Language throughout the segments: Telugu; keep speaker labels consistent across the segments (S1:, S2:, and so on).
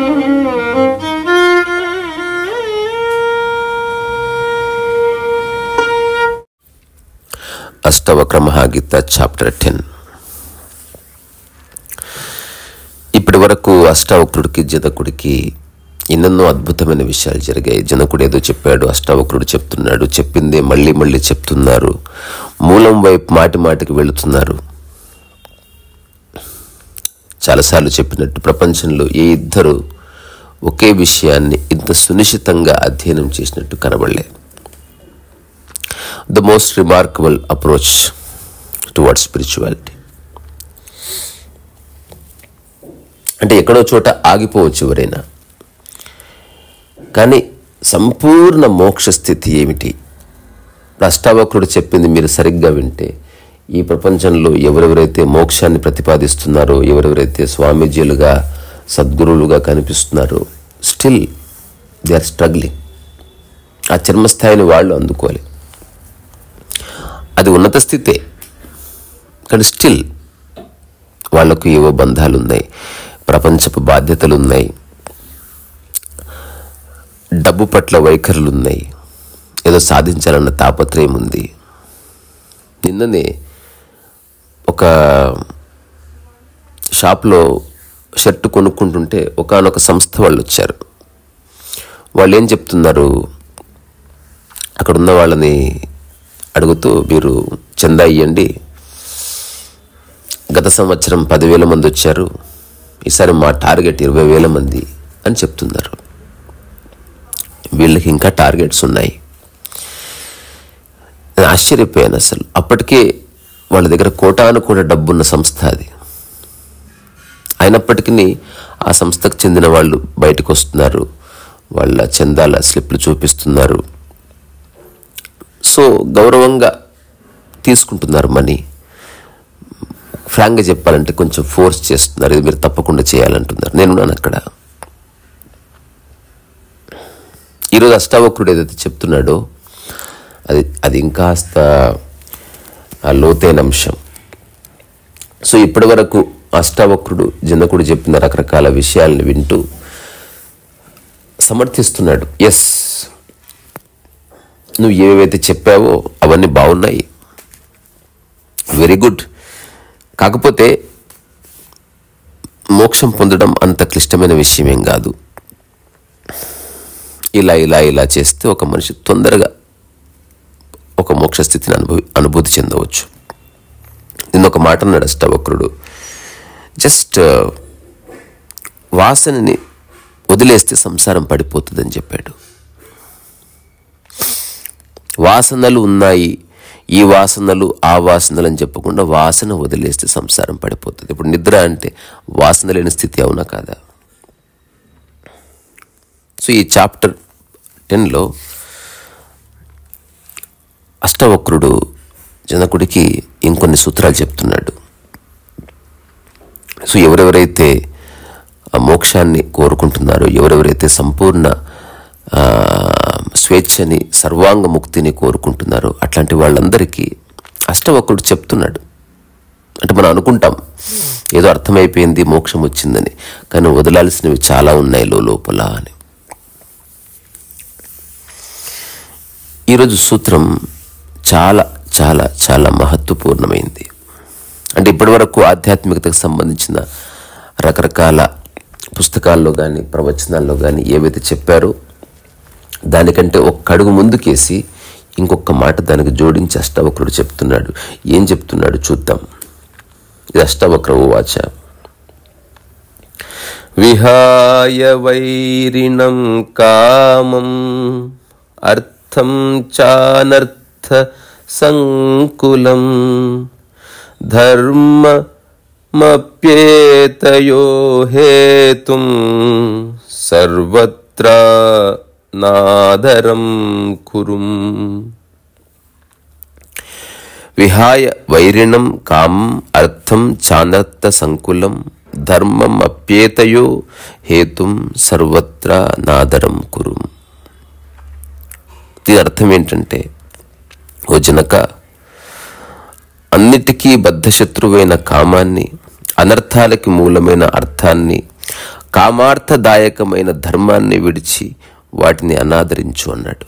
S1: అష్టవక్ర మహాగీత చాప్టర్ టెన్ ఇప్పటి వరకు అష్టావక్రుడికి జనకుడికి ఎన్నెన్నో అద్భుతమైన విషయాలు జరిగాయి జనకుడు ఏదో చెప్పాడు అష్టావక్రుడు చెప్తున్నాడు చెప్పిందే మళ్ళీ మళ్ళీ చెప్తున్నారు మూలం వైపు మాటి మాటికి వెళుతున్నారు చాలాసార్లు చెప్పినట్టు ప్రపంచంలో ఏ ఇద్దరు ఒకే విషయాన్ని ఇంత సునిశ్చితంగా అధ్యయనం చేసినట్టు కనబడలే the most remarkable approach towards spirituality అంటే ఎక్కడో చోట ఆగిపోవచ్చు ఎవరైనా కానీ సంపూర్ణ మోక్ష స్థితి ఏమిటి అష్టావక్రుడు చెప్పింది మీరు సరిగ్గా వింటే ఈ ప్రపంచంలో ఎవరెవరైతే మోక్షాన్ని ప్రతిపాదిస్తున్నారో ఎవరెవరైతే స్వామీజీలుగా సద్గురువులుగా కనిపిస్తున్నారో స్టిల్ దే ఆర్ స్ట్రగ్లింగ్ ఆ చర్మస్థాయిని వాళ్ళు అందుకోవాలి అది ఉన్నత స్థితే కానీ స్టిల్ వాళ్లకు ఏవో బంధాలు ఉన్నాయి ప్రపంచపు బాధ్యతలు ఉన్నాయి డబ్బు పట్ల వైఖరులు ఉన్నాయి ఏదో సాధించాలన్న తాపత్రయం ఉంది నిన్ననే ఒక షాప్లో షర్ట్ కొనుక్కుంటుంటే ఒకనొక సంస్థ వాళ్ళు వచ్చారు వాళ్ళు ఏం చెప్తున్నారు అక్కడ ఉన్న వాళ్ళని అడుగుతూ మీరు చందా ఇవ్వండి గత సంవత్సరం పదివేల మంది వచ్చారు ఈసారి మా టార్గెట్ ఇరవై వేల మంది అని చెప్తున్నారు వీళ్ళకి ఇంకా టార్గెట్స్ ఉన్నాయి నేను ఆశ్చర్యపోయాను అసలు అప్పటికే వాళ్ళ దగ్గర కోటాను కూడా డబ్బున్న సంస్థ అది అయినప్పటికీ ఆ సంస్థకు చెందిన వాళ్ళు బయటకు వస్తున్నారు వాళ్ళ చందాల స్లిప్లు చూపిస్తున్నారు సో గౌరవంగా తీసుకుంటున్నారు మనీ ఫ్రాంక్గా చెప్పాలంటే కొంచెం ఫోర్స్ చేస్తున్నారు ఇది మీరు తప్పకుండా చేయాలంటున్నారు నేనున్నాను అక్కడ ఈరోజు అష్టావక్రుడు ఏదైతే చెప్తున్నాడో అది అది ఇంకాస్త ఆ లోతైన అంశం సో ఇప్పటి వరకు అష్టావక్రుడు జనకుడు చెప్పిన రకరకాల విషయాలను వింటూ సమర్థిస్తున్నాడు ఎస్ నువ్వు ఏవేవైతే చెప్పావో అవన్నీ బాగున్నాయి వెరీ గుడ్ కాకపోతే మోక్షం పొందడం అంత క్లిష్టమైన విషయం ఏం కాదు ఇలా ఇలా ఇలా చేస్తే ఒక మనిషి తొందరగా ఒక మోక్ష స్థితిని అనుభవి అనుభూతి చెందవచ్చు నిన్న ఒక మాట అన్నాడు అష్టవక్రుడు జస్ట్ వాసనని వదిలేస్తే సంసారం పడిపోతుందని చెప్పాడు వాసనలు ఉన్నాయి ఈ వాసనలు ఆ వాసనలు అని చెప్పకుండా వాసన వదిలేస్తే సంసారం పడిపోతుంది ఇప్పుడు నిద్ర అంటే వాసన లేని స్థితి అవునా కాదా సో ఈ చాప్టర్ టెన్లో అష్టవక్రుడు జనకుడికి ఇంకొన్ని సూత్రాలు చెప్తున్నాడు సో ఎవరెవరైతే ఆ మోక్షాన్ని కోరుకుంటున్నారో ఎవరెవరైతే సంపూర్ణ ఆ, స్వేచ్ఛని సర్వాంగ ముక్తిని కోరుకుంటున్నారో అట్లాంటి వాళ్ళందరికీ అష్టవక్రుడు చెప్తున్నాడు అంటే మనం అనుకుంటాం ఏదో అర్థమైపోయింది మోక్షం వచ్చిందని కానీ వదలాల్సినవి చాలా ఉన్నాయి లో లోపల అని ఈరోజు సూత్రం చాలా చాలా చాలా మహత్వపూర్ణమైంది అంటే ఇప్పటివరకు ఆధ్యాత్మికతకు సంబంధించిన రకరకాల పుస్తకాల్లో కానీ ప్రవచనాల్లో కానీ ఏవైతే చెప్పారో దానికంటే ఒక్క అడుగు ముందుకేసి ఇంకొక మాట దానికి జోడించి అష్టవక్రుడు చెప్తున్నాడు ఏం చెప్తున్నాడు చూద్దాం ఇది అష్టవక్ర వాచ విహాయ వైరిణం కామం అర్థం చానర్థ సంకులం ధర్మమప్యేతయో హేతుం సర్వత్రా నాదరం కురుం విహాయ వైరిణం కామం అర్థం చానర్థ సంకులం ధర్మం అప్యేతయో హేతుం సర్వత్రా నాదరం కురుం దీని అర్థం ఏంటంటే ఓ జనక అన్నిటికీ బద్ధశత్రువైన కామాన్ని అనర్థాలకి మూలమైన అర్థాన్ని కామార్థదాయకమైన ధర్మాన్ని విడిచి వాటిని అనాదరించు అన్నాడు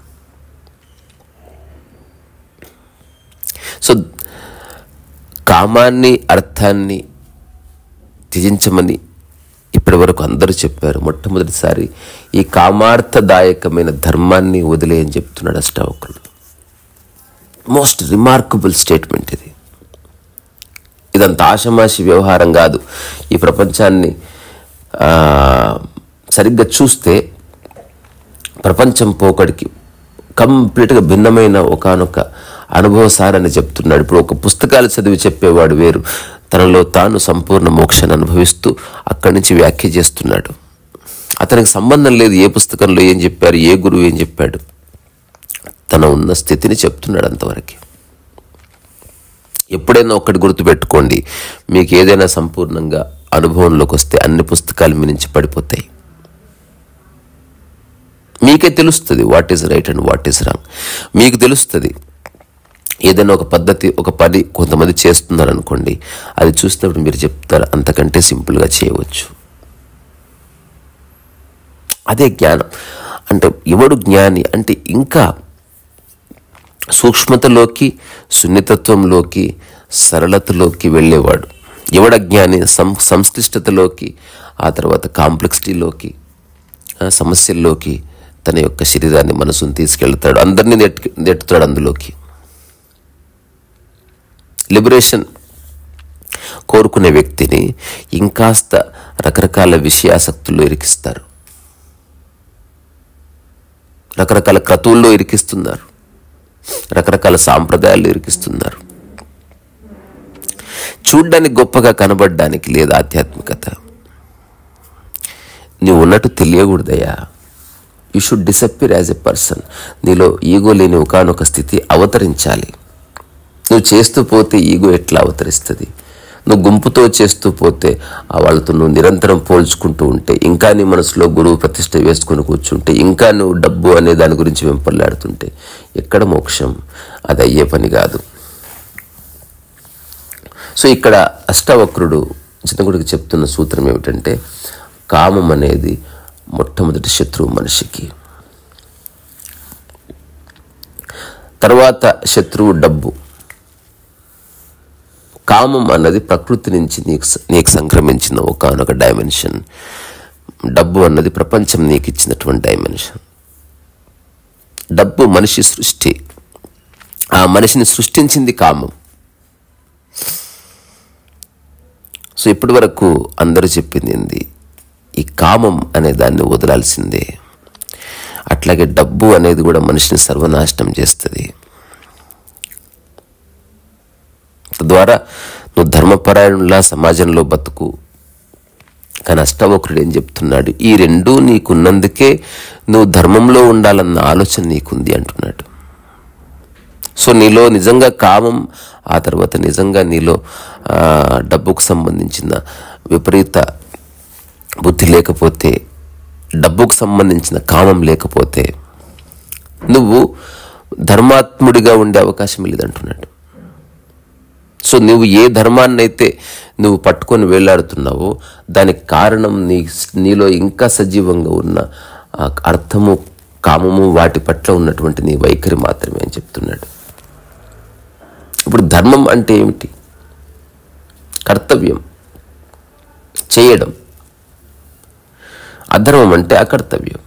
S1: సో కామాన్ని అర్థాన్ని త్యజించమని ఇప్పటి వరకు అందరూ చెప్పారు మొట్టమొదటిసారి ఈ కామార్థదాయకమైన ధర్మాన్ని వదిలేయని చెప్తున్నాడు అష్టావకుడు మోస్ట్ రిమార్కబుల్ స్టేట్మెంట్ ఇది ఇదంత ఆషమాషి వ్యవహారం కాదు ఈ ప్రపంచాన్ని ఆ, సరిగ్గా చూస్తే ప్రపంచం పోకడికి కంప్లీట్గా భిన్నమైన ఒకనొక అనుభవసారని చెప్తున్నాడు ఇప్పుడు ఒక పుస్తకాలు చదివి చెప్పేవాడు వేరు తనలో తాను సంపూర్ణ మోక్షాన్ని అనుభవిస్తూ అక్కడి నుంచి వ్యాఖ్య చేస్తున్నాడు అతనికి సంబంధం లేదు ఏ పుస్తకంలో ఏం చెప్పారు ఏ గురువు ఏం చెప్పాడు తన ఉన్న స్థితిని చెప్తున్నాడు అంతవరకు ఎప్పుడైనా ఒక్కటి గుర్తుపెట్టుకోండి మీకు ఏదైనా సంపూర్ణంగా అనుభవంలోకి వస్తే అన్ని పుస్తకాలు మీ నుంచి పడిపోతాయి మీకే తెలుస్తుంది what is right and what is wrong మీకు తెలుస్తుంది ఏదైనా ఒక పద్ధతి ఒక పని కొంతమంది చేస్తున్నారు అనుకోండి అది చూసినప్పుడు మీరు చెప్తారు అంతకంటే సింపుల్గా చేయవచ్చు అదే జ్ఞానం అంటే ఎవడు జ్ఞాని అంటే ఇంకా సూక్ష్మతలోకి సున్నితత్వంలోకి సరళతలోకి వెళ్ళేవాడు ఎవడ జ్ఞాని సం సంక్లిష్టతలోకి ఆ తర్వాత కాంప్లెక్సిటీలోకి ఆ సమస్యల్లోకి తన యొక్క శరీరాన్ని మనసుని తీసుకెళ్తాడు అందరినీ నెట్ నెట్టుతాడు అందులోకి లిబరేషన్ కోరుకునే వ్యక్తిని ఇంకాస్త రకరకాల విషయాసక్తుల్లో ఇరికిస్తారు రకరకాల క్రతువుల్లో ఇరికిస్తున్నారు రకరకాల సాంప్రదాయాలు ఇరికిస్తున్నారు చూడ్డానికి గొప్పగా కనబడడానికి లేదు ఆధ్యాత్మికత నీవు ఉన్నట్టు తెలియకూడదయ్యా you should disappear as a person నీలో ఈగో లేని ఒకనొక స్థితి అవతరించాలి నువ్వు చేస్తూ పోతే ఈగో ఎట్లా అవతరిస్తుంది నువ్వు గుంపుతో చేస్తూ పోతే ఆ వాళ్ళతో నువ్వు నిరంతరం పోల్చుకుంటూ ఉంటే ఇంకా నీ మనసులో గురువు ప్రతిష్ట వేసుకొని కూర్చుంటే ఇంకా నువ్వు డబ్బు అనే దాని గురించి వెంపర్లాడుతుంటే ఎక్కడ మోక్షం అది అయ్యే పని కాదు సో ఇక్కడ అష్టవక్రుడు చిన్నగుడికి చెప్తున్న సూత్రం ఏమిటంటే కామం అనేది మొట్టమొదటి శత్రువు మనిషికి తర్వాత శత్రువు డబ్బు కామం అన్నది ప్రకృతి నుంచి నీకు స- నీకు సంక్రమించిన ఒకనొక డైమెన్షన్ డబ్బు అన్నది ప్రపంచం నీకు ఇచ్చినటువంటి డైమెన్షన్ డబ్బు మనిషి సృష్టి ఆ మనిషిని సృష్టించింది కామం సో ఇప్పటి వరకు అందరూ చెప్పింది ఏంది ఈ కామం అనే దాన్ని వదలాల్సిందే అట్లాగే డబ్బు అనేది కూడా మనిషిని సర్వనాశనం చేస్తుంది తద్వారా నువ్వు ధర్మపరాయణులా సమాజంలో బతుకు కానీ అష్టవక్రుడు ఏం చెప్తున్నాడు ఈ రెండూ నీకున్నందుకే నువ్వు ధర్మంలో ఉండాలన్న ఆలోచన నీకుంది అంటున్నాడు సో నీలో నిజంగా కామం ఆ తర్వాత నిజంగా నీలో ఆ, డబ్బుకు సంబంధించిన విపరీత బుద్ధి లేకపోతే డబ్బుకు సంబంధించిన కామం లేకపోతే నువ్వు ధర్మాత్ముడిగా ఉండే అవకాశం లేదంటున్నాడు సో నువ్వు ఏ ధర్మాన్ని అయితే నువ్వు పట్టుకొని వేలాడుతున్నావో దానికి కారణం నీ నీలో ఇంకా సజీవంగా ఉన్న ఆ అర్థము కామము వాటి పట్ల ఉన్నటువంటి నీ వైఖరి మాత్రమే అని చెప్తున్నాడు ఇప్పుడు ధర్మం అంటే ఏమిటి కర్తవ్యం చేయడం అధర్మం అంటే అకర్తవ్యం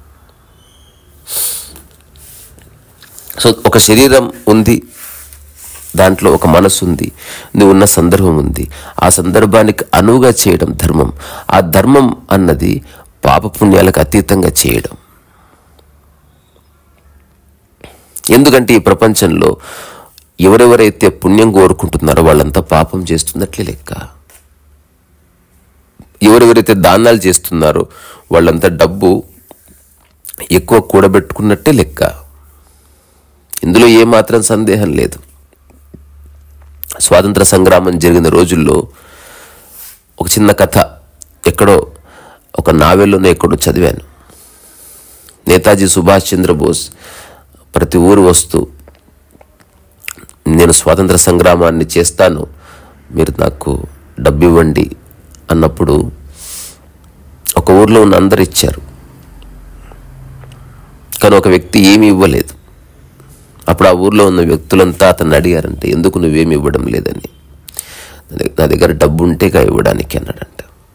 S1: సో ఒక శరీరం ఉంది దాంట్లో ఒక మనసు ఉంది నువ్వు ఉన్న సందర్భం ఉంది ఆ సందర్భానికి అనువుగా చేయడం ధర్మం ఆ ధర్మం అన్నది పాపపుణ్యాలకు అతీతంగా చేయడం ఎందుకంటే ఈ ప్రపంచంలో ఎవరెవరైతే పుణ్యం కోరుకుంటున్నారో వాళ్ళంతా పాపం చేస్తున్నట్లే లెక్క ఎవరెవరైతే దానాలు చేస్తున్నారో వాళ్ళంతా డబ్బు ఎక్కువ కూడబెట్టుకున్నట్టే లెక్క ఇందులో ఏమాత్రం సందేహం లేదు స్వాతంత్ర సంగ్రామం జరిగిన రోజుల్లో ఒక చిన్న కథ ఎక్కడో ఒక నావెల్లోనే ఎక్కడో చదివాను నేతాజీ సుభాష్ చంద్రబోస్ ప్రతి ఊరు వస్తూ నేను స్వాతంత్ర సంగ్రామాన్ని చేస్తాను మీరు నాకు డబ్బు ఇవ్వండి అన్నప్పుడు ఒక ఊర్లో ఉన్న అందరు ఇచ్చారు కానీ ఒక వ్యక్తి ఏమీ ఇవ్వలేదు అప్పుడు ఆ ఊర్లో ఉన్న వ్యక్తులంతా అతన్ని అడిగారంటే ఎందుకు నువ్వేమి ఇవ్వడం లేదని నా దగ్గ- నా దగ్గర డబ్బు ఉంటేగా ఇవ్వడానికి అన్నాడంట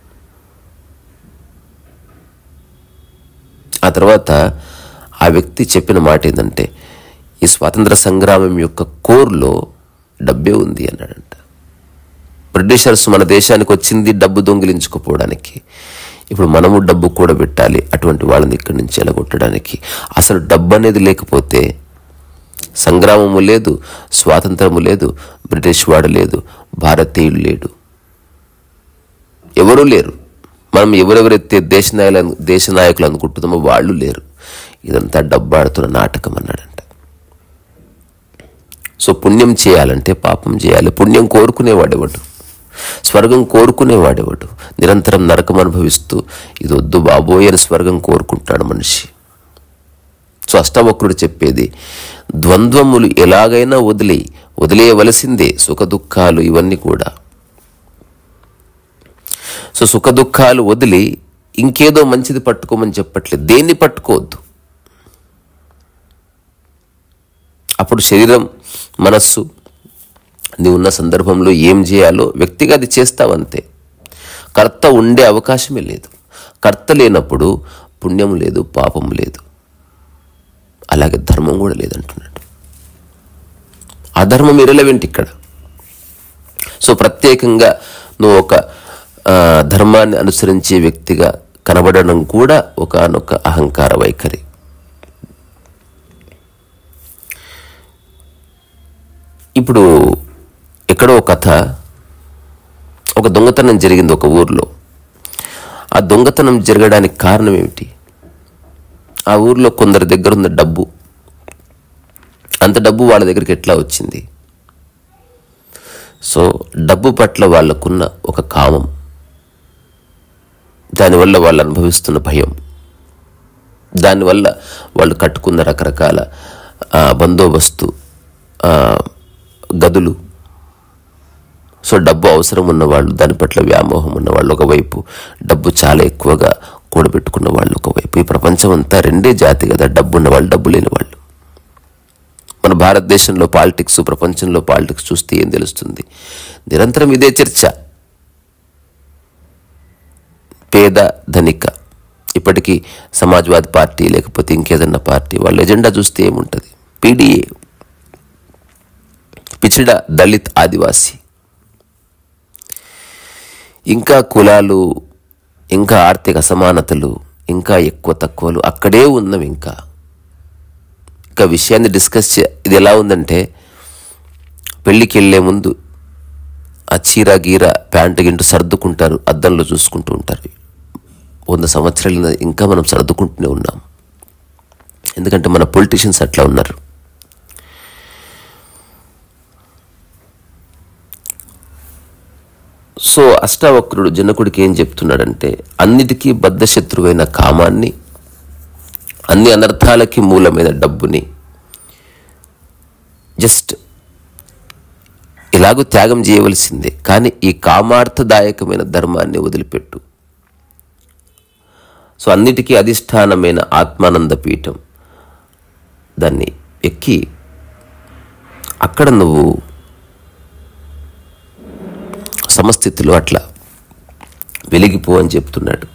S1: ఆ తర్వాత ఆ వ్యక్తి చెప్పిన మాట ఏంటంటే ఈ స్వాతంత్ర సంగ్రామం యొక్క కోర్లో డబ్బే ఉంది అన్నాడంట బ్రిటిషర్స్ మన దేశానికి వచ్చింది డబ్బు దొంగిలించుకుపోవడానికి ఇప్పుడు మనము డబ్బు కూడబెట్టాలి అటువంటి వాళ్ళని ఇక్కడి నుంచి ఎలగొట్టడానికి అసలు డబ్బు అనేది లేకపోతే సంగ్రామము లేదు స్వాతంత్రము లేదు బ్రిటిష్ వాడు లేదు భారతీయుడు లేడు ఎవరూ లేరు మనం ఎవరెవరైతే దేశ నాయకులు దేశ నాయకులు అనుకుంటున్నామో వాళ్ళు లేరు ఇదంతా డబ్బాడుతున్న నాటకం అన్నాడంట సో పుణ్యం చేయాలంటే పాపం చేయాలి పుణ్యం కోరుకునేవాడెవడు స్వర్గం కోరుకునేవాడెవడు నిరంతరం నరకం అనుభవిస్తూ ఇది వద్దు బాబోయ్ అని స్వర్గం కోరుకుంటాడు మనిషి సో అష్టవక్రుడు చెప్పేది ద్వంద్వములు ఎలాగైనా వదిలి వదిలేయవలసిందే సుఖ దుఃఖాలు ఇవన్నీ కూడా సో సుఖ దుఃఖాలు వదిలి ఇంకేదో మంచిది పట్టుకోమని చెప్పట్లేదు దేన్ని పట్టుకోవద్దు అప్పుడు శరీరం మనస్సు నీవు ఉన్న సందర్భంలో ఏం చేయాలో వ్యక్తిగా అది చేస్తావంతే కర్త ఉండే అవకాశమే లేదు కర్త లేనప్పుడు పుణ్యం లేదు పాపం లేదు అలాగే ధర్మం కూడా లేదంటున్నాడు అధర్మం ఇరలవెంటి ఇక్కడ సో ప్రత్యేకంగా నువ్వు ఒక ఆ, ధర్మాన్ని అనుసరించే వ్యక్తిగా కనబడడం కూడా ఒకనొక అహంకార వైఖరి ఇప్పుడు ఎక్కడో ఒక కథ ఒక దొంగతనం జరిగింది ఒక ఊర్లో ఆ దొంగతనం జరగడానికి కారణం ఏమిటి ఆ ఊర్లో కొందరి దగ్గర ఉన్న డబ్బు అంత డబ్బు వాళ్ళ దగ్గరికి ఎట్లా వచ్చింది సో డబ్బు పట్ల వాళ్ళకున్న ఒక కామం దానివల్ల వాళ్ళు అనుభవిస్తున్న భయం దానివల్ల వాళ్ళు కట్టుకున్న రకరకాల ఆ, బందోబస్తు ఆ, గదులు సో డబ్బు అవసరం ఉన్న వాళ్ళు దాని పట్ల వ్యామోహం ఉన్న వాళ్ళు ఒకవైపు డబ్బు చాలా ఎక్కువగా కూడబెట్టుకున్న వాళ్ళు ఒకవైపు ఈ ప్రపంచం అంతా రెండే జాతి కదా డబ్బు ఉన్న వాళ్ళు డబ్బు లేని వాళ్ళు మన భారతదేశంలో పాలిటిక్స్ ప్రపంచంలో పాలిటిక్స్ చూస్తే ఏం తెలుస్తుంది నిరంతరం ఇదే చర్చ పేద ధనిక ఇప్పటికీ సమాజ్వాదీ పార్టీ లేకపోతే ఇంకేదన్నా పార్టీ వాళ్ళ ఎజెండా చూస్తే ఏముంటుంది పీడిఏ పిచిడ దళిత్ ఆదివాసీ ఇంకా కులాలు ఇంకా ఆర్థిక అసమానతలు ఇంకా ఎక్కువ తక్కువలు అక్కడే ఉన్నవి ఇంకా ఇంకా విషయాన్ని డిస్కస్ చే ఇది ఎలా ఉందంటే పెళ్ళికి వెళ్ళే ముందు ఆ చీర గీర ప్యాంటు గింటు సర్దుకుంటారు అద్దంలో చూసుకుంటూ ఉంటారు వంద సంవత్సరాలు ఇంకా మనం సర్దుకుంటూనే ఉన్నాం ఎందుకంటే మన పొలిటీషియన్స్ అట్లా ఉన్నారు సో అష్టావక్రుడు జనకుడికి ఏం చెప్తున్నాడంటే అన్నిటికీ బద్ధశత్రువైన కామాన్ని అన్ని అనర్థాలకి మూలమైన డబ్బుని జస్ట్ ఎలాగో త్యాగం చేయవలసిందే కానీ ఈ కామార్థదాయకమైన ధర్మాన్ని వదిలిపెట్టు సో అన్నిటికీ అధిష్టానమైన ఆత్మానంద పీఠం దాన్ని ఎక్కి అక్కడ నువ్వు సమస్థితిలో అట్లా వెలిగిపో అని చెప్తున్నాడు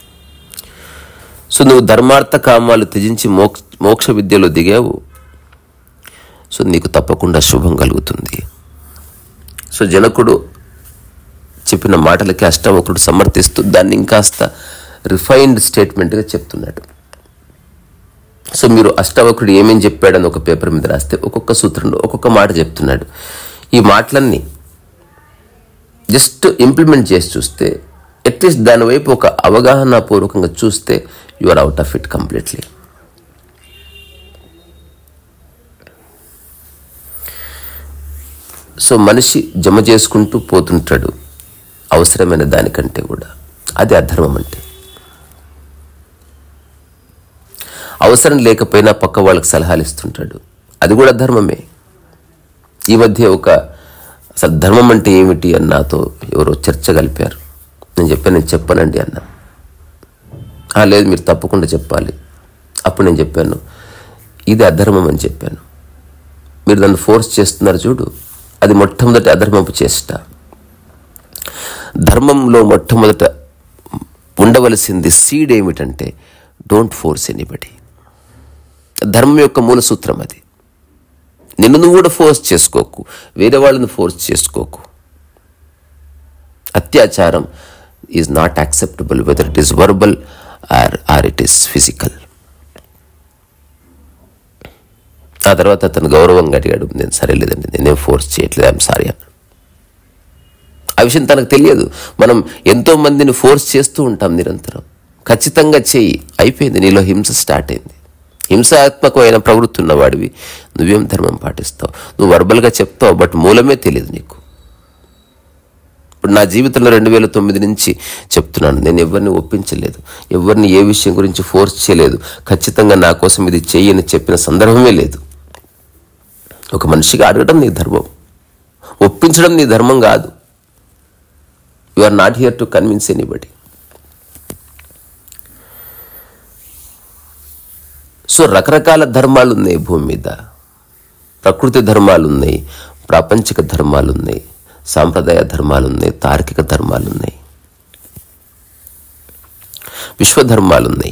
S1: సో నువ్వు ధర్మార్థ కామాలు త్యజించి మోక్ష మోక్ష విద్యలో దిగావు సో నీకు తప్పకుండా శుభం కలుగుతుంది సో జనకుడు చెప్పిన మాటలకి అష్టవకుడు సమర్థిస్తూ దాన్ని ఇంకాస్త రిఫైన్డ్ స్టేట్మెంట్గా చెప్తున్నాడు సో మీరు అష్టవకుడు ఏమేం చెప్పాడని ఒక పేపర్ మీద రాస్తే ఒక్కొక్క సూత్రంలో ఒక్కొక్క మాట చెప్తున్నాడు ఈ మాటలన్నీ జస్ట్ ఇంప్లిమెంట్ చేసి చూస్తే అట్లీస్ట్ దానివైపు ఒక అవగాహన పూర్వకంగా చూస్తే you are out of it completely so మనిషి జమ చేసుకుంటూ పోతుంటాడు అవసరమైన దానికంటే కూడా అది అధర్మం అంటే అవసరం లేకపోయినా పక్క వాళ్ళకి సలహాలు ఇస్తుంటాడు అది కూడా ధర్మమే ఈ మధ్య ఒక అసలు ధర్మం అంటే ఏమిటి అని నాతో ఎవరో చర్చ కలిపారు నేను చెప్పాను నేను చెప్పనండి అన్న "ఆ, లేదు మీరు తప్పకుండా చెప్పాలి అప్పుడు నేను చెప్పాను ఇది అధర్మం అని చెప్పాను మీరు దాన్ని ఫోర్స్ చేస్తున్నారు చూడు అది మొట్టమొదటి అధర్మపు చేష్ట ధర్మంలో మొట్టమొదట ఉండవలసింది సీడ్ ఏమిటంటే డోంట్ ఫోర్స్ ఎనీబడి ధర్మం యొక్క మూల సూత్రం అది నిన్ను నువ్వు కూడా ఫోర్స్ చేసుకోకు వేరే వాళ్ళని ఫోర్స్ చేసుకోకు అత్యాచారం is not acceptable whether it is verbal or or it is physical ఆ తర్వాత అతను గౌరవంగా అడిగాడు నేను సరే లేదండి నేనేం ఫోర్స్ చేయట్లేదు ఐఎమ్ సారీ అన్న ఆ విషయం తనకు తెలియదు మనం ఎంతో మందిని ఫోర్స్ చేస్తూ ఉంటాం నిరంతరం ఖచ్చితంగా చేయి అయిపోయింది నీలో హింస స్టార్ట్ అయింది హింసాత్మకమైన ప్రవృత్తి ఉన్నవాడివి నువ్వేం ధర్మం పాటిస్తావు నువ్వు వర్బల్గా చెప్తావు బట్ మూలమే తెలియదు నీకు ఇప్పుడు నా జీవితంలో రెండు వేల తొమ్మిది నుంచి చెప్తున్నాను నేను ఎవరిని ఒప్పించలేదు ఎవరిని ఏ విషయం గురించి ఫోర్స్ చేయలేదు ఖచ్చితంగా నా కోసం ఇది చెయ్యని చెప్పిన సందర్భమే లేదు ఒక మనిషిగా అడగడం నీ ధర్మం ఒప్పించడం నీ ధర్మం కాదు you are not here to convince anybody so రకరకాల ధర్మాలు ఉన్నాయి భూమి మీద ప్రకృతి ధర్మాలు ఉన్నాయి ప్రాపంచిక ధర్మాలు ఉన్నాయి సాంప్రదాయ ధర్మాలు ఉన్నాయి తార్కిక ధర్మాలు ఉన్నాయి విశ్వధర్మాలు ఉన్నాయి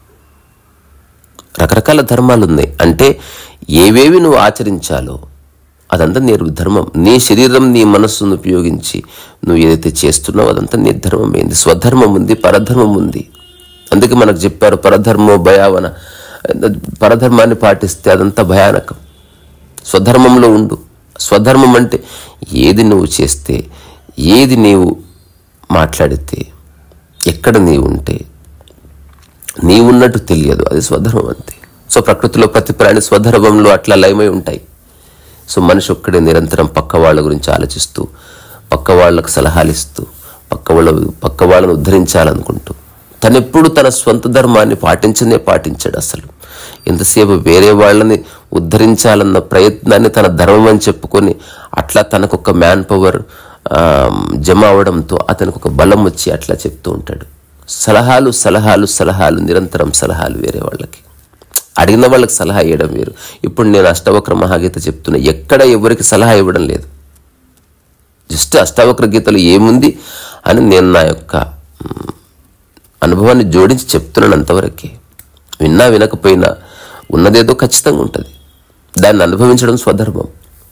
S1: రకరకాల ధర్మాలు ఉన్నాయి అంటే ఏవేవి నువ్వు ఆచరించాలో అదంతా నీ ధర్మం నీ శరీరం నీ మనస్సును ఉపయోగించి నువ్వు ఏదైతే చేస్తున్నావో అదంతా నీ ధర్మం అయింది స్వధర్మం ఉంది పరధర్మం ఉంది అందుకే మనకు చెప్పారు పరధర్మో భయావన పరధర్మాన్ని పాటిస్తే అదంతా భయానకం స్వధర్మంలో ఉండు స్వధర్మం అంటే ఏది నువ్వు చేస్తే ఏది నీవు మాట్లాడితే ఎక్కడ నీవు ఉంటే నీవున్నట్టు తెలియదు అది స్వధర్మం అంతే సో ప్రకృతిలో ప్రతి ప్రాణి స్వధర్మంలో అట్లా లయమై ఉంటాయి సో మనిషి ఒక్కడే నిరంతరం పక్క వాళ్ళ గురించి ఆలోచిస్తూ పక్క వాళ్ళకు సలహాలు ఇస్తూ పక్క వాళ్ళ పక్క వాళ్ళను ఉద్ధరించాలనుకుంటూ తనెప్పుడు తన స్వంత ధర్మాన్ని పాటించనే పాటించాడు అసలు ఎంతసేపు వేరే వాళ్ళని ఉద్ధరించాలన్న ప్రయత్నాన్ని తన ధర్మం అని చెప్పుకొని అట్లా తనకొక మ్యాన్ పవర్ జమ అవడంతో అతనికి ఒక బలం వచ్చి అట్లా చెప్తూ ఉంటాడు సలహాలు సలహాలు సలహాలు నిరంతరం సలహాలు వేరే వాళ్ళకి అడిగిన వాళ్ళకి సలహా ఇవ్వడం వేరు ఇప్పుడు నేను అష్టవక్ర మహాగీత చెప్తున్నా ఎక్కడ ఎవరికి సలహా ఇవ్వడం లేదు జస్ట్ అష్టావక్ర గీతలో ఏముంది అని నేను నా యొక్క మ్, అనుభవాన్ని జోడించి చెప్తున్నాను అంతవరకే విన్నా వినకపోయినా ఉన్నదేదో ఖచ్చితంగా ఉంటుంది దాన్ని అనుభవించడం స్వధర్మం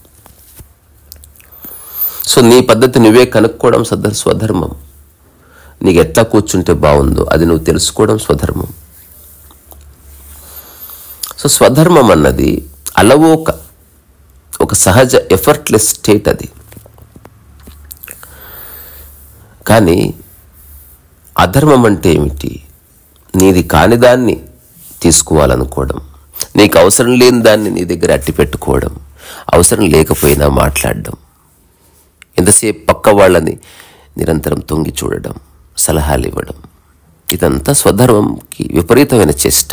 S1: సో నీ పద్ధతి నువ్వే కనుక్కోవడం సద స్వధర్మం నీకు ఎట్లా కూర్చుంటే బాగుందో అది నువ్వు తెలుసుకోవడం స్వధర్మం సో స్వధర్మం అన్నది అలవోక ఒక సహజ ఎఫర్ట్లెస్ స్టేట్ అది కానీ అధర్మం అంటే ఏమిటి నీది కాని దాన్ని తీసుకోవాలనుకోవడం నీకు అవసరం లేని దాన్ని నీ దగ్గర అట్టి పెట్టుకోవడం అవసరం లేకపోయినా మాట్లాడడం ఎంతసేపు పక్క వాళ్ళని నిరంతరం తొంగి చూడడం సలహాలు ఇవ్వడం ఇదంతా స్వధర్మంకి విపరీతమైన చేష్ట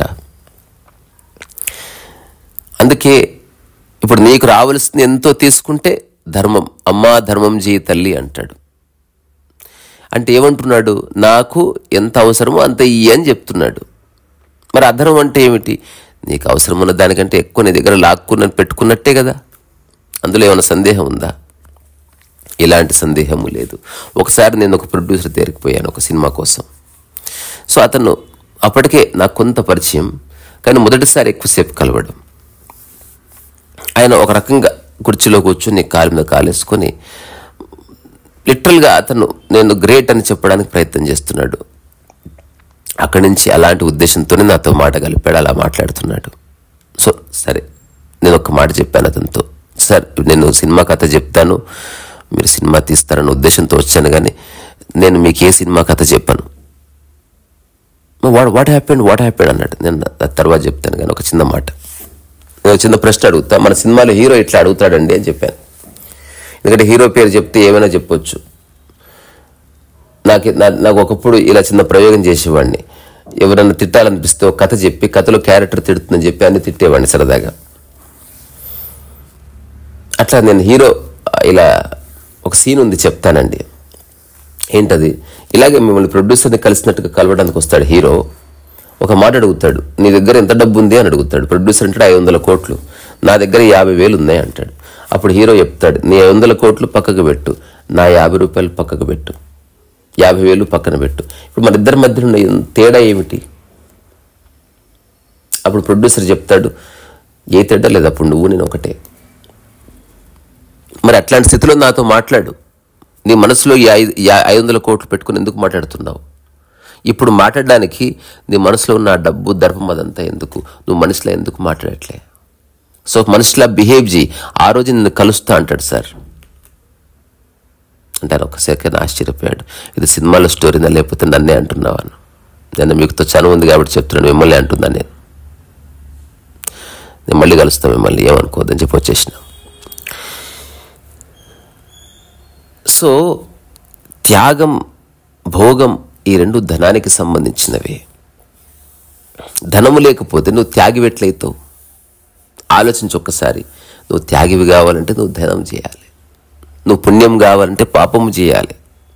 S1: అందుకే ఇప్పుడు నీకు రావలసింది ఎంతో తీసుకుంటే ధర్మం అమ్మా ధర్మం చేయి తల్లి అంటాడు అంటే ఏమంటున్నాడు నాకు ఎంత అవసరమో అంత ఇయ్యి అని చెప్తున్నాడు మరి అధర్మం అంటే ఏమిటి నీకు అవసరం ఉన్న దానికంటే ఎక్కువ నీ దగ్గర లాక్కున్న పెట్టుకున్నట్టే కదా అందులో ఏమైనా సందేహం ఉందా ఎలాంటి సందేహము లేదు ఒకసారి నేను ఒక ప్రొడ్యూసర్ దగ్గరికి పోయాను ఒక సినిమా కోసం సో అతను అప్పటికే నాకు కొంత పరిచయం కానీ మొదటిసారి ఎక్కువసేపు కలవడం ఆయన ఒక రకంగా కుర్చీలో కూర్చొని కాలు మీద కాలేసుకొని లిటరల్గా అతను నేను గ్రేట్ అని చెప్పడానికి ప్రయత్నం చేస్తున్నాడు అక్కడి నుంచి అలాంటి ఉద్దేశంతోనే నాతో మాట కలిపాడు అలా మాట్లాడుతున్నాడు సో సరే నేను ఒక మాట చెప్పాను అతనితో సార్ నేను సినిమా కథ చెప్తాను మీరు సినిమా తీస్తారన్న ఉద్దేశంతో వచ్చాను కానీ నేను మీకు ఏ సినిమా కథ చెప్పాను what what happened what happened అన్నాడు నేను ఆ తర్వాత చెప్తాను కానీ ఒక చిన్న మాట నేను ఒక చిన్న ప్రశ్న అడుగుతా మన సినిమాలో హీరో ఇట్లా అడుగుతాడండి అని చెప్పాను ఎందుకంటే హీరో పేరు చెప్తే ఏమైనా చెప్పొచ్చు నాకు నా- నాకు ఒకప్పుడు ఇలా చిన్న ప్రయోగం చేసేవాడిని ఎవరన్నా తిట్టాలనిపిస్తే ఒక కథ చెప్పి కథలో క్యారెక్టర్ తిడుతుందని చెప్పి అన్ని తిట్టేవాడిని సరదాగా అట్లా నేను హీరో ఇలా ఒక సీన్ ఉంది చెప్తానండి ఏంటది ఇలాగే మిమ్మల్ని ప్రొడ్యూసర్ని కలిసినట్టుగా కలవడానికి వస్తాడు హీరో ఒక మాట అడుగుతాడు నీ దగ్గర ఎంత డబ్బు ఉంది అని అడుగుతాడు ప్రొడ్యూసర్ అంటాడు ఐదు వందల కోట్లు నా దగ్గర యాభై వేలు ఉన్నాయి అంటాడు అప్పుడు హీరో చెప్తాడు నీ ఐదు వందల కోట్లు పక్కకు పెట్టు నా యాభై రూపాయలు పక్కకు పెట్టు యాభై వేలు పక్కన పెట్టు ఇప్పుడు మన ఇద్దరి మధ్య ఉన్న తేడా ఏమిటి అప్పుడు ప్రొడ్యూసర్ చెప్తాడు ఏ తేడా లేదు అప్పుడు నువ్వు నేను ఒకటే మరి అట్లాంటి స్థితిలో నాతో మాట్లాడు నీ మనసులో ఈ ఐదు యా- ఐదు వందల కోట్లు పెట్టుకుని ఎందుకు మాట్లాడుతున్నావు ఇప్పుడు మాట్లాడడానికి నీ మనసులో ఉన్న ఆ డబ్బు దర్పం అదంతా ఎందుకు నువ్వు మనసులో ఎందుకు మాట్లాడట్లే సో మనిషిలా బిహేవ్ చేయి ఆ రోజు నిన్ను కలుస్తా అంటాడు సార్ అంటారు ఒక సెకండ్ ఆశ్చర్యపోయాడు ఇది సినిమాలో స్టోరీనా లేకపోతే నన్నే అంటున్నావాను నేను మీకుతో చనువు ఉంది కాబట్టి చెప్తున్నాను మిమ్మల్ని అంటున్నా నేను నేను మళ్ళీ కలుస్తాను మిమ్మల్ని ఏమనుకోవద్దని చెప్పి వచ్చేసిన సో త్యాగం భోగం ఈ రెండు ధనానికి సంబంధించినవే ధనము లేకపోతే నువ్వు త్యాగివెట్లయితావు ఆలోచించి ఒక్కసారి నువ్వు త్యాగివి కావాలంటే నువ్వు ధనం చేయాలి నువ్వు పుణ్యం కావాలంటే పాపము చేయాలి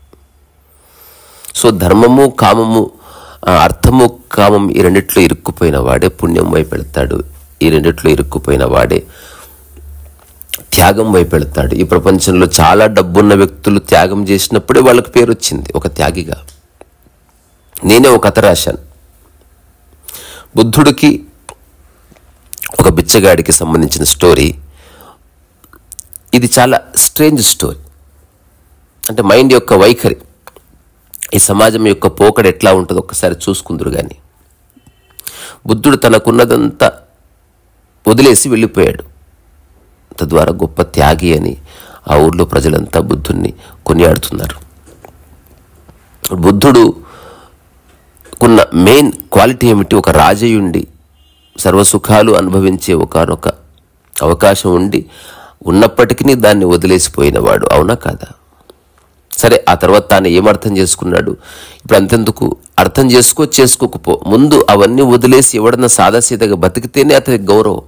S1: సో ధర్మము కామము ఆ, అర్థము కామం ఈ రెండిట్లో ఇరుక్కుపోయిన వాడే పుణ్యం వైపు వెళ్తాడు ఈ రెండిట్లో ఇరుక్కుపోయిన వాడే త్యాగం వైపు వెళ్తాడు ఈ ప్రపంచంలో చాలా డబ్బున్న వ్యక్తులు త్యాగం చేసినప్పుడే వాళ్ళకి పేరు వచ్చింది ఒక త్యాగిగా నేనే ఒక కథ రాశాను బుద్ధుడికి ఒక బిచ్చగాడికి సంబంధించిన స్టోరీ ఇది చాలా స్ట్రేంజ్ స్టోరీ అంటే మైండ్ యొక్క వైఖరి ఈ సమాజం యొక్క పోకడ ఎట్లా ఉంటుందో ఒక్కసారి చూసుకుందరు కానీ బుద్ధుడు తనకున్నదంతా వదిలేసి వెళ్ళిపోయాడు తద్వారా గొప్ప త్యాగి అని ఆ ఊర్లో ప్రజలంతా బుద్ధుణ్ణి కొనియాడుతున్నారు బుద్ధుడు కున్న మెయిన్ క్వాలిటీ ఏమిటి ఒక రాజయుండి సర్వసుఖాలు అనుభవించే ఒకనొక అవకాశం ఉండి ఉన్నప్పటికీ దాన్ని వదిలేసిపోయినవాడు అవునా కాదా సరే ఆ తర్వాత తాను ఏం అర్థం చేసుకున్నాడు ఇప్పుడు అంతెందుకు అర్థం చేసుకో చేసుకోకపో ముందు అవన్నీ వదిలేసి ఎవడన్నా సాదాసీదగా బతికితేనే అతనికి గౌరవం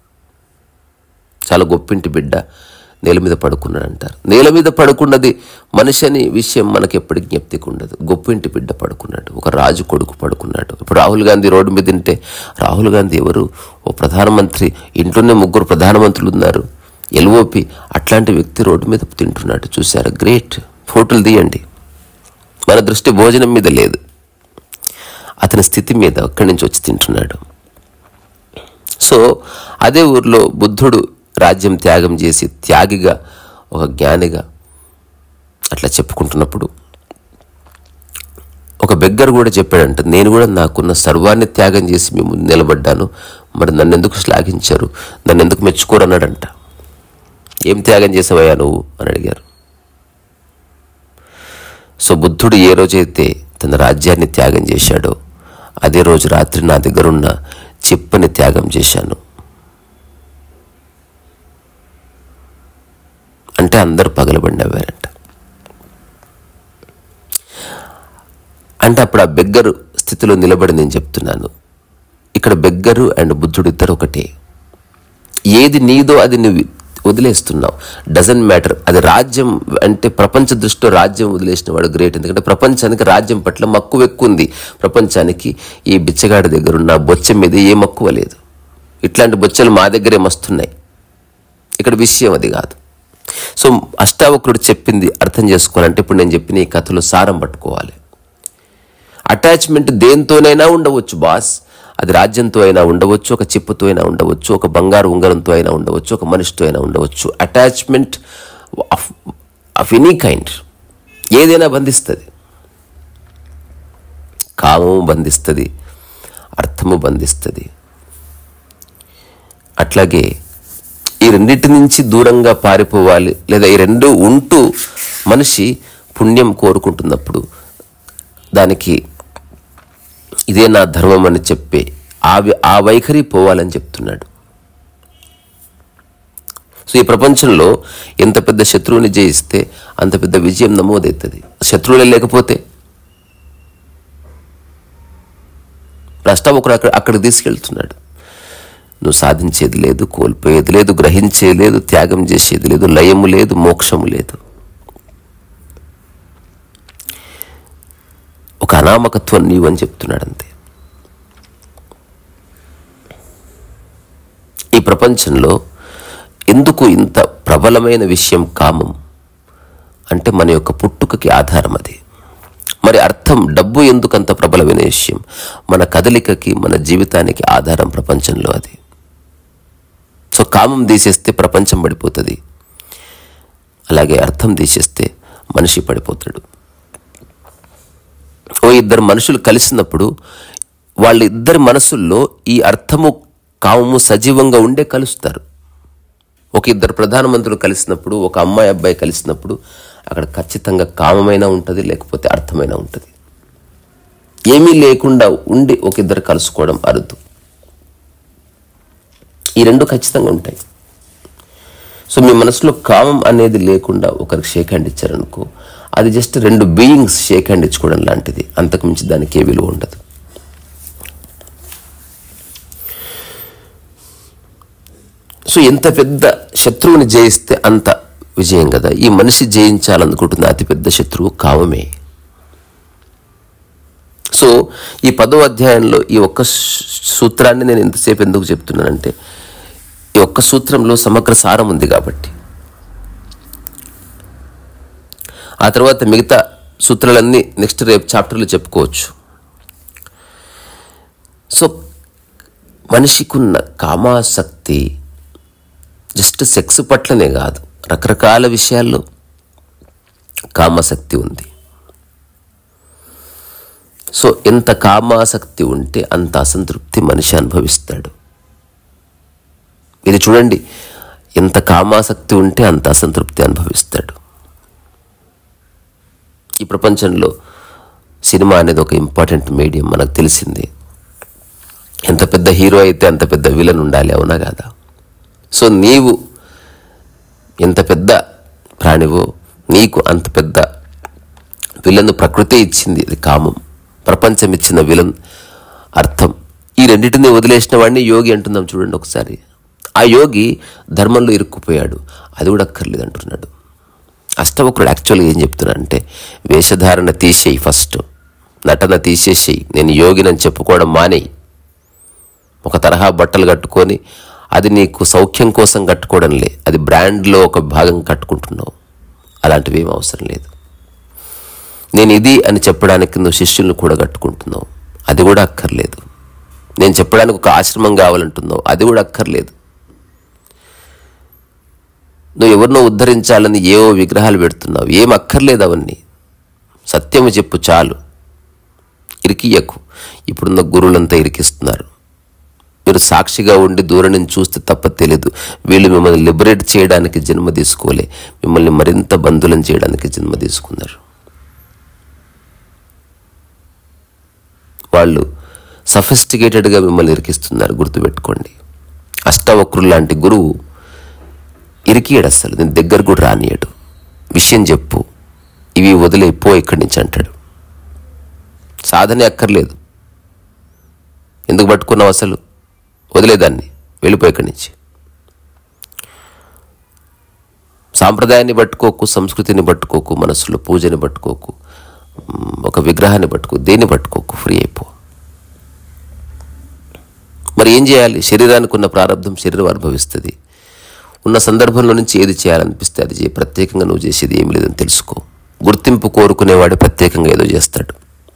S1: చాలా గొప్పింటి బిడ్డ నేల మీద పడుకున్నాడు అంటారు నేల మీద పడుకున్నది మనిషి అని విషయం మనకి ఎప్పటికి జ్ఞప్తికి ఉండదు గొప్పింటి బిడ్డ పడుకున్నాడు ఒక రాజు కొడుకు పడుకున్నాడు ఇప్పుడు రాహుల్ గాంధీ రోడ్డు మీద తింటే రాహుల్ గాంధీ ఎవరు ఓ ప్రధానమంత్రి ఇంట్లోనే ముగ్గురు ప్రధానమంత్రులు ఉన్నారు ఎల్ఓపి అట్లాంటి వ్యక్తి రోడ్డు మీద తింటున్నాడు చూశారు గ్రేట్ ఫోటోలు తీయండి మన దృష్టి భోజనం మీద లేదు అతని స్థితి మీద అక్కడి నుంచి వచ్చి తింటున్నాడు సో అదే ఊర్లో బుద్ధుడు రాజ్యం త్యాగం చేసి త్యాగిగా ఒక జ్ఞానిగా అట్లా చెప్పుకుంటున్నప్పుడు ఒక బెగ్గర్ కూడా చెప్పాడంట నేను కూడా నాకున్న సర్వాన్ని త్యాగం చేసి మీ ముందు నిలబడ్డాను మరి నన్ను ఎందుకు శ్లాఘించారు నన్ను ఎందుకు మెచ్చుకోరు అన్నాడంట ఏం త్యాగం చేసావయ్యా నువ్వు అని అడిగారు సో బుద్ధుడు ఏ రోజైతే తన రాజ్యాన్ని త్యాగం చేశాడో అదే రోజు రాత్రి నా దగ్గరున్న చెప్పని త్యాగం చేశాను అంటే అందరూ పగలబడి నవ్వారంట అంటే అప్పుడు ఆ బెగ్గరు స్థితిలో నిలబడి నేను చెప్తున్నాను ఇక్కడ బెగ్గరు అండ్ బుద్ధుడు ఇద్దరు ఒకటే ఏది నీదో అది నువ్వు వదిలేస్తున్నావు డజన్ మ్యాటర్ అది రాజ్యం అంటే ప్రపంచ దృష్టిలో రాజ్యం వదిలేసిన వాడు గ్రేట్ ఎందుకంటే ప్రపంచానికి రాజ్యం పట్ల మక్కువ ఎక్కువ ఉంది ప్రపంచానికి ఈ బిచ్చగాడి దగ్గర ఉన్న బొచ్చ మీద ఏ మక్కువ లేదు ఇట్లాంటి బొచ్చలు మా దగ్గరే మస్తున్నాయి ఇక్కడ విషయం అది కాదు సో అష్టావక్రుడు చెప్పింది అర్థం చేసుకోవాలంటే ఇప్పుడు నేను చెప్పిన ఈ కథలో సారం పట్టుకోవాలి అటాచ్మెంట్ దేంతోనైనా ఉండవచ్చు బాస్ అది రాజ్యంతో అయినా ఉండవచ్చు ఒక చిప్పుతో అయినా ఉండవచ్చు ఒక బంగారు ఉంగరంతో అయినా ఉండవచ్చు ఒక మనిషితో అయినా ఉండవచ్చు attachment of of any kind ఏదైనా బంధిస్తుంది కామము బంధిస్తుంది అర్థము బంధిస్తుంది అట్లాగే ఈ రెండింటి నుంచి దూరంగా పారిపోవాలి లేదా ఈ రెండు ఉంటూ మనిషి పుణ్యం కోరుకుంటున్నప్పుడు దానికి ఇదే నా ధర్మం అని చెప్పే ఆ వి- ఆ వైఖరి పోవాలని చెప్తున్నాడు సో ఈ ప్రపంచంలో ఎంత పెద్ద శత్రువుని జయిస్తే అంత పెద్ద విజయం నమోదవుతుంది శత్రువులే లేకపోతే ఒకరు అక్కడ అక్కడికి తీసుకెళ్తున్నాడు నువ్వు సాధించేది లేదు కోల్పోయేది లేదు గ్రహించేది లేదు త్యాగం చేసేది లేదు లయము లేదు మోక్షము లేదు ఒక అనామకత్వం నీవని చెప్తున్నాడు అంతే ప్రపంచంలో ఎందుకు ఇంత ప్రబలమైన విషయం కామం అంటే మన యొక్క పుట్టుకకి ఆధారం అది మరి అర్థం డబ్బు ఎందుకు అంత ప్రబలమైన విషయం మన కదలికకి మన జీవితానికి ఆధారం ప్రపంచంలో అది సో కామం తీసేస్తే ప్రపంచం పడిపోతుంది అలాగే అర్థం తీసేస్తే మనిషి పడిపోతాడు ఓ ఇద్దరు మనుషులు కలిసినప్పుడు వాళ్ళ ఇద్దరి మనసుల్లో ఈ అర్థము కామము సజీవంగా ఉండే కలుస్తారు ఒక ఇద్దరు ప్రధానమంత్రులు కలిసినప్పుడు ఒక అమ్మాయి అబ్బాయి కలిసినప్పుడు అక్కడ ఖచ్చితంగా కామమైన ఉంటుంది లేకపోతే అర్థమైన ఉంటుంది ఏమీ లేకుండా ఉండి ఒక ఇద్దరు కలుసుకోవడం అరుదు ఈ రెండు ఖచ్చితంగా ఉంటాయి సో మీ మనసులో కామం అనేది లేకుండా ఒకరికి షేక్ హ్యాండ్ ఇచ్చారనుకో అది జస్ట్ రెండు బీయింగ్స్ షేక్ హ్యాండ్ ఇచ్చుకోవడం లాంటిది అంతకు మించి దానికి ఏ విలువ ఉండదు సో ఎంత పెద్ద శత్రువుని జయిస్తే అంత విజయం కదా ఈ మనిషి జయించాలనుకుంటున్న అతిపెద్ద శత్రువు కామమే సో ఈ పదో అధ్యాయంలో ఈ ఒక్క సూత్రాన్ని నేను ఎంతసేపు ఎందుకు చెప్తున్నానంటే ఈ ఒక్క సూత్రంలో సమగ్ర సారం ఉంది కాబట్టి ఆ తర్వాత మిగతా సూత్రాలన్నీ నెక్స్ట్ రేపు చాప్టర్లో చెప్పుకోవచ్చు సో మనిషికున్న కామాసక్తి జస్ట్ సెక్స్ పట్లనే కాదు రకరకాల విషయాల్లో కామాసక్తి ఉంది సో ఎంత కామాసక్తి ఉంటే అంత అసంతృప్తి మనిషి అనుభవిస్తాడు ఇది చూడండి ఎంత కామాసక్తి ఉంటే అంత అసంతృప్తి అనుభవిస్తాడు ఈ ప్రపంచంలో సినిమా అనేది ఒక ఇంపార్టెంట్ మీడియం మనకు తెలిసింది ఎంత పెద్ద హీరో అయితే అంత పెద్ద విలన్ ఉండాలి అవునా కాదా సో నీవు ఎంత పెద్ద ప్రాణివో నీకు అంత పెద్ద విలన్ ప్రకృతి ఇచ్చింది ఇది కామం ప్రపంచం ఇచ్చిన విలన్ అర్థం ఈ రెండింటిని వదిలేసిన వాడిని యోగి అంటున్నాం చూడండి ఒకసారి ఆ యోగి ధర్మంలో ఇరుక్కుపోయాడు అది కూడా అక్కర్లేదు అంటున్నాడు అష్టవకుడు యాక్చువల్గా ఏం చెప్తున్నాడంటే వేషధారణ తీసేయి ఫస్ట్ నటన తీసేసేయి నేను యోగినని చెప్పుకోవడం మానేయి ఒక తరహా బట్టలు కట్టుకొని అది నీకు సౌఖ్యం కోసం కట్టుకోవడం లే అది బ్రాండ్లో ఒక భాగం కట్టుకుంటున్నావు అలాంటివి ఏం అవసరం లేదు నేను ఇది అని చెప్పడానికి నువ్వు శిష్యులను కూడా కట్టుకుంటున్నావు అది కూడా అక్కర్లేదు నేను చెప్పడానికి ఒక ఆశ్రమం కావాలంటున్నావు అది కూడా అక్కర్లేదు నువ్వు ఎవరినో ఉద్ధరించాలని ఏవో విగ్రహాలు పెడుతున్నావు ఏం అక్కర్లేదు అవన్నీ సత్యము చెప్పు చాలు ఇరికియకు ఇప్పుడున్న గురువులంతా ఇరికిస్తున్నారు మీరు సాక్షిగా ఉండి దూరం నుంచి చూస్తే తప్ప తెలియదు వీళ్ళు మిమ్మల్ని లిబరేట్ చేయడానికి జన్మ తీసుకోలే మిమ్మల్ని మరింత బంధులను చేయడానికి జన్మ తీసుకున్నారు వాళ్ళు సఫిస్టికేటెడ్గా మిమ్మల్ని ఇరికిస్తున్నారు గుర్తుపెట్టుకోండి అష్టవక్రులు లాంటి గురువు ఇరికియడు అసలు నేను దగ్గర కూడా రానియడు విషయం చెప్పు ఇవి వదిలే పో ఇక్కడి నుంచి అంటాడు సాధనే అక్కర్లేదు ఎందుకు పట్టుకున్నావు అసలు వదిలేదాన్ని వెళ్ళిపో ఇక్కడి నుంచి సాంప్రదాయాన్ని పట్టుకోకు సంస్కృతిని పట్టుకోకు మనసులో పూజని పట్టుకోకు మ్, ఒక విగ్రహాన్ని పట్టుకో దేన్ని పట్టుకోకు ఫ్రీ అయిపో మరి ఏం చేయాలి శరీరానికి ఉన్న ప్రారంభం శరీరం అనుభవిస్తుంది ఉన్న సందర్భంలో నుంచి ఏది చేయాలనిపిస్తే అది చేయి ప్రత్యేకంగా నువ్వు చేసేది ఏమి లేదని తెలుసుకో గుర్తింపు కోరుకునేవాడు ప్రత్యేకంగా ఏదో చేస్తాడు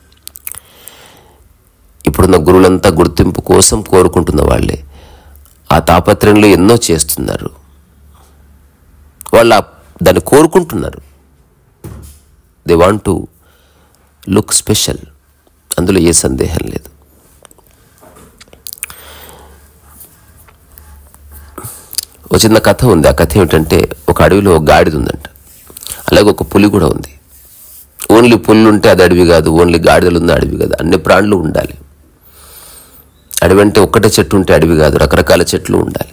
S1: ఇప్పుడున్న గురువులంతా గుర్తింపు కోసం కోరుకుంటున్న వాళ్ళే ఆ తాపత్రయంలో ఎన్నో చేస్తున్నారు వాళ్ళు ఆ- దాన్ని కోరుకుంటున్నారు they want to look special అందులో ఏ సందేహం లేదు ఒక చిన్న కథ ఉంది ఆ కథ ఏమిటంటే ఒక అడవిలో ఒక గాడిద ఉందంట అలాగే ఒక పులి కూడా ఉంది ఓన్లీ పుల్లు ఉంటే అది అడవి కాదు ఓన్లీ గాడిదలు ఉంది అడవి కాదు అన్ని ప్రాణులు ఉండాలి అడవి అంటే ఒక్కటే చెట్టు ఉంటే అడవి కాదు రకరకాల చెట్లు ఉండాలి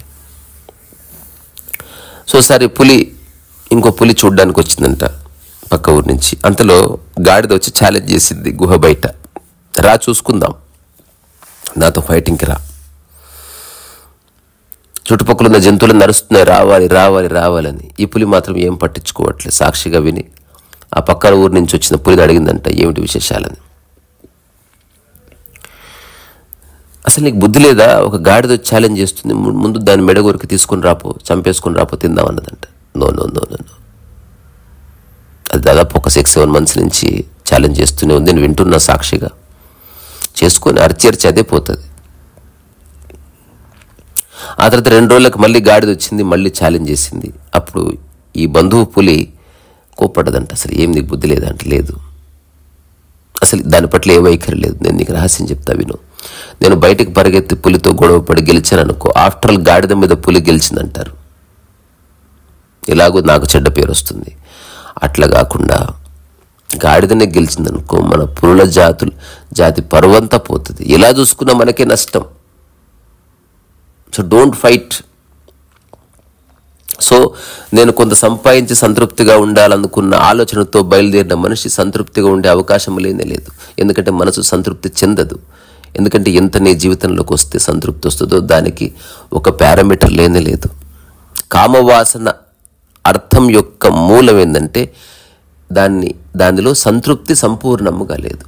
S1: సో సరే పులి ఇంకో పులి చూడ్డానికి వచ్చిందంట పక్క ఊరి నుంచి అంతలో గాడిద వచ్చి ఛాలెంజ్ చేసింది గుహ బయట రా చూసుకుందాం నాతో ఫైటింగ్కి రా చుట్టుపక్కల ఉన్న జంతువులు నడుస్తున్నాయి రావాలి రావాలి రావాలని ఈ పులి మాత్రం ఏం పట్టించుకోవట్లేదు సాక్షిగా విని ఆ పక్కన ఊరి నుంచి వచ్చిన పులిని అడిగిందంట ఏమిటి విశేషాలని అసలు నీకు బుద్ధి లేదా ఒక గాడిద ఛాలెంజ్ చేస్తుంది ము- ముందు దాని మెడ కొరికి తీసుకుని రాపో చంపేసుకుని రాపో తిందాం అన్నదంట no no no no no అది దాదాపు ఒక సిక్స్ సెవెన్ మంత్స్ నుంచి ఛాలెంజ్ చేస్తూనే ఉంది నేను వింటున్నా సాక్షిగా చేసుకొని అరిచి అరిచి అదే పోతుంది ఆ తర్వాత రెండు రోజులకు మళ్ళీ గాడిద వచ్చింది మళ్ళీ ఛాలెంజ్ చేసింది అప్పుడు ఈ బంధువు పులి కోప్పడ్డదంట అసలు ఏం నీకు బుద్ధి లేదంట లేదు అసలు దాని పట్ల ఏ వైఖరి లేదు నేను నీకు రహస్యం చెప్తా విను నేను బయటికి పరిగెత్తి పులితో గొడవ పడి గెలిచాను అనుకో ఆఫ్టర్ ఆల్ గాడిద మీద పులి గెలిచిందంటారు ఎలాగో నాకు చెడ్డ పేరు వస్తుంది అట్లా కాకుండా గాడిదనే గెలిచిందనుకో మన పురుల జాతులు జాతి పరువంతా పోతుంది ఎలా చూసుకున్నా మనకే నష్టం సో డోంట్ ఫైట్ సో నేను కొంత సంపాదించి సంతృప్తిగా ఉండాలనుకున్న ఆలోచనతో బయలుదేరిన మనిషి సంతృప్తిగా ఉండే అవకాశం లేనే లేదు ఎందుకంటే మనసు సంతృప్తి చెందదు ఎందుకంటే ఎంత నీ జీవితంలోకి వస్తే సంతృప్తి వస్తుందో దానికి ఒక పారామీటర్ లేనే లేదు కామవాసన అర్థం యొక్క మూలం ఏంటంటే దాన్ని దానిలో సంతృప్తి సంపూర్ణముగా లేదు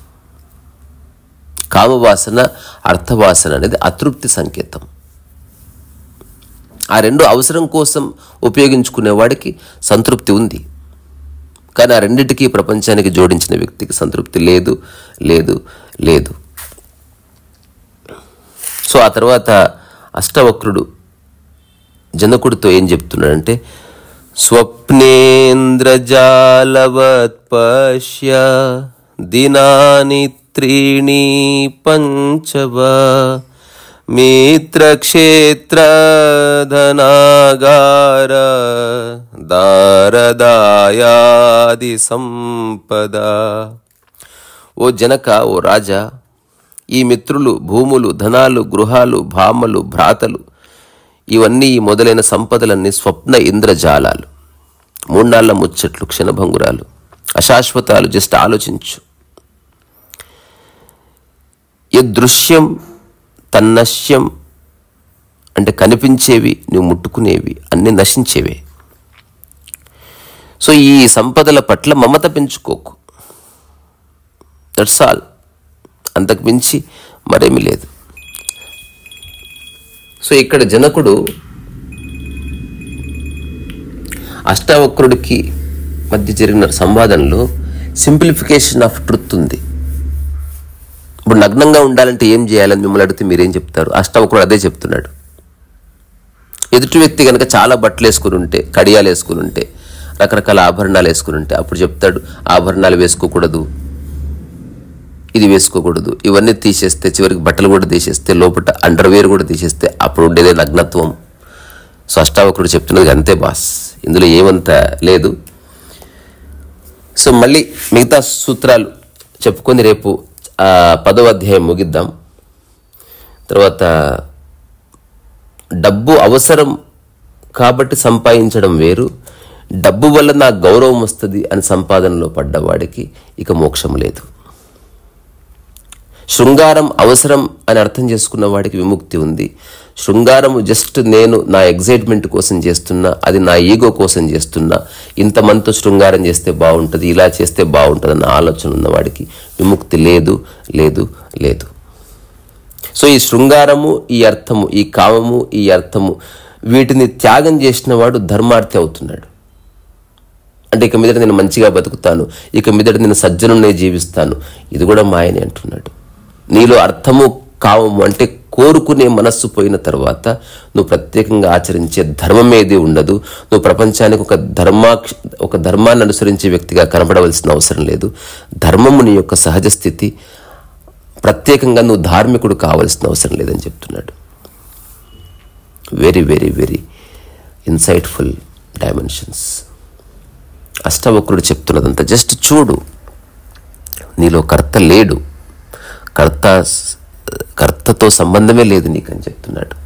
S1: కామవాసన అర్థవాసన అనేది అతృప్తి సంకేతం ఆ రెండు అవసరం కోసం ఉపయోగించుకునేవాడికి సంతృప్తి ఉంది కానీ ఆ రెండింటికి ప్రపంచానికి జోడించిన వ్యక్తికి సంతృప్తి లేదు లేదు లేదు సో ఆ తర్వాత అష్టవక్రుడు జనకుడితో ఏం చెప్తున్నాడంటే స్వప్నేంద్రజాలవత్ పశ్య దినాని త్రీణి పంచవ మిత్రక్షేత్ర ధనాగార దారదాయాది సంపద ఓ జనక ఓ రాజా ఈ మిత్రులు భూములు ధనాలు గృహాలు భామలు భ్రాతలు ఇవన్నీ ఈ మొదలైన సంపదలన్నీ స్వప్న ఇంద్రజాలాలు మూన్నాళ్ల ముచ్చట్లు క్షణభంగురాలు అశాశ్వతాలు జస్ట్ ఆలోచించు దృశ్యం తన్నశ్యం అంటే కనిపించేవి నువ్వు ముట్టుకునేవి అన్నీ నశించేవే సో ఈ సంపదల పట్ల మమత పెంచుకోకు దట్స్ ఆల్ అంతకు మించి మరేమీ లేదు సో ఇక్కడ జనకుడు అష్టావక్రుడికి మధ్య జరిగిన సంవాదంలో సింప్లిఫికేషన్ ఆఫ్ ట్రుత్ ఉంది ఇప్పుడు నగ్నంగా ఉండాలంటే ఏం చేయాలని మిమ్మల్ని అడిగితే మీరేం చెప్తారు అష్టావక్రుడు అదే చెప్తున్నాడు ఎదుటి వ్యక్తి కనుక చాలా బట్టలు వేసుకుని ఉంటే కడియాలు వేసుకుని ఉంటే రకరకాల ఆభరణాలు వేసుకుని ఉంటే అప్పుడు చెప్తాడు ఆభరణాలు వేసుకోకూడదు ఇది వేసుకోకూడదు ఇవన్నీ తీసేస్తే చివరికి బట్టలు కూడా తీసేస్తే లోపల అండర్వేర్ కూడా తీసేస్తే అప్పుడు ఉండేదే నగ్నత్వం సో అష్టావకుడు చెప్తున్నది అంతే బాస్ ఇందులో ఏమంత లేదు సో మళ్ళీ మిగతా సూత్రాలు చెప్పుకొని రేపు ఆ, పదవ అధ్యాయం ముగిద్దాం తర్వాత డబ్బు అవసరం కాబట్టి సంపాదించడం వేరు డబ్బు వల్ల నాకు గౌరవం వస్తుంది అని సంపాదనలో పడ్డవాడికి ఇక మోక్షం లేదు శృంగారం అవసరం అని అర్థం చేసుకున్న వాడికి విముక్తి ఉంది శృంగారము జస్ట్ నేను నా ఎగ్జైట్మెంట్ కోసం చేస్తున్నా అది నా ఈగో కోసం చేస్తున్నా ఇంతమందితో శృంగారం చేస్తే బాగుంటుంది ఇలా చేస్తే బాగుంటుంది అన్న ఆలోచన ఉన్నవాడికి విముక్తి లేదు లేదు లేదు సో ఈ శృంగారము ఈ అర్థము ఈ కామము ఈ అర్థము వీటిని త్యాగం చేసిన వాడు ధర్మార్థి అవుతున్నాడు అంటే ఇక మీదట నేను మంచిగా బతుకుతాను ఇక మీదట నేను సజ్జనునే జీవిస్తాను ఇది కూడా మాయనే అంటున్నాడు నీలో అర్థము కామము అంటే కోరుకునే మనస్సు పోయిన తర్వాత నువ్వు ప్రత్యేకంగా ఆచరించే ధర్మం ఏది ఉండదు నువ్వు ప్రపంచానికి ఒక ధర్మా ఒక ధర్మాన్ని అనుసరించే వ్యక్తిగా కనపడవలసిన అవసరం లేదు ధర్మము నీ యొక్క సహజ స్థితి ప్రత్యేకంగా నువ్వు ధార్మికుడు కావాల్సిన అవసరం లేదని చెప్తున్నాడు very very very insightful dimensions అష్టవక్రుడు చెప్తున్నదంతా జస్ట్ చూడు నీలో కర్త లేడు కర్త కర్తతో సంబంధమే లేదు నీకని చెప్తున్నాడు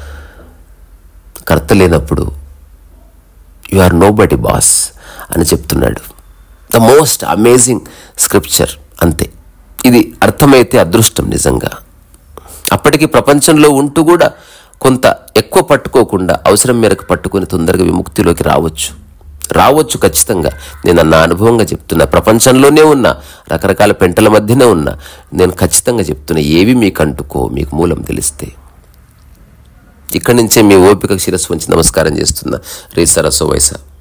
S1: కర్త లేనప్పుడు you are nobody boss అని చెప్తున్నాడు ద మోస్ట్ అమేజింగ్ స్క్రిప్చర్ అంతే ఇది అర్థమైతే అదృష్టం నిజంగా అప్పటికి ప్రపంచంలో ఉంటూ కూడా కొంత ఎక్కువ పట్టుకోకుండా అవసరం మేరకు పట్టుకొని తొందరగా విముక్తిలోకి రావచ్చు రావచ్చు ఖచ్చితంగా నేను నా అనుభవంగా చెప్తున్నా ప్రపంచంలోనే ఉన్నా రకరకాల పెంటల మధ్యనే ఉన్నా నేను ఖచ్చితంగా చెప్తున్నా ఏవి మీకు అంటుకో మీకు మూలం తెలిస్తే ఇక్కడి నుంచే మీ ఓపిక శిరస్సు వంచి నమస్కారం చేస్తున్నా రే సరస్సు వయసా